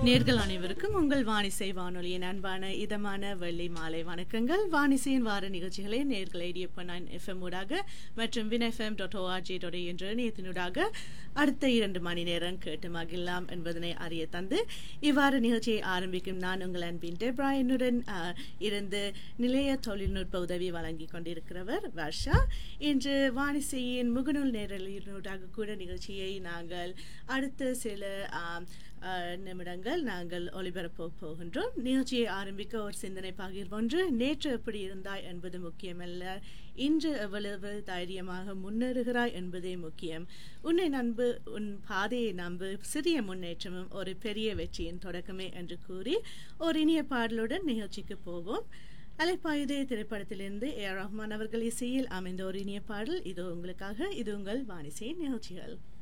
நேர்கள் அனைவருக்கும் உங்கள் வானிசை வானொலியின் அன்பான இதமான வெள்ளி மாலை வணக்கங்கள் வானிசையின் வார நிகழ்ச்சிகளை நேர்கள் ஐடியப்ப நைன் எஃப்எம் ஊடாக மற்றும் win FM dot ORG dot என்ற இணையத்தினூடாக அடுத்த இரண்டு மணி நேரம் கேட்டு மகிழலாம் என்பதனை அறிய தந்து இவ்வாறு நிகழ்ச்சியை ஆரம்பிக்கும் நான் உங்கள் அன்பின் டெப்ரா என்னுடன் ஆஹ், இருந்து நிலைய தொழில்நுட்ப உதவி வழங்கி கொண்டிருக்கிறவர் வர்ஷா இன்று வானிசையின் முகநூல் நேரலினூடாக கூட நிகழ்ச்சியை நாங்கள் அடுத்த சில ஆம், ஆஹ், நிமிடங்கள் நாங்கள் ஒளிபரப்ப போகின்றோம் நிகழ்ச்சியை ஆரம்பிக்க ஒரு சிந்தனை பகிர்வொன்று நேற்று எப்படி இருந்தாய் என்பது முக்கியமல்ல இன்று எவ்வளவு தைரியமாக முன்னேறுகிறாய் என்பதே முக்கியம் உன்னை நம்பு உன் பாதையை நம்பு சிறிய முன்னேற்றமும் ஒரு பெரிய வெற்றியின் தொடக்கமே என்று கூறி ஒரு இனிய பாடலுடன் நிகழ்ச்சிக்கு போவோம் அலைப்பாயுதே திரைப்படத்திலிருந்து ஏ ஆர் ரஹ்மான் அவர்கள் இசையில் அமைந்த ஒரு இனிய பாடல் இது உங்களுக்காக இது உங்கள் வானிசை நிகழ்ச்சிகள்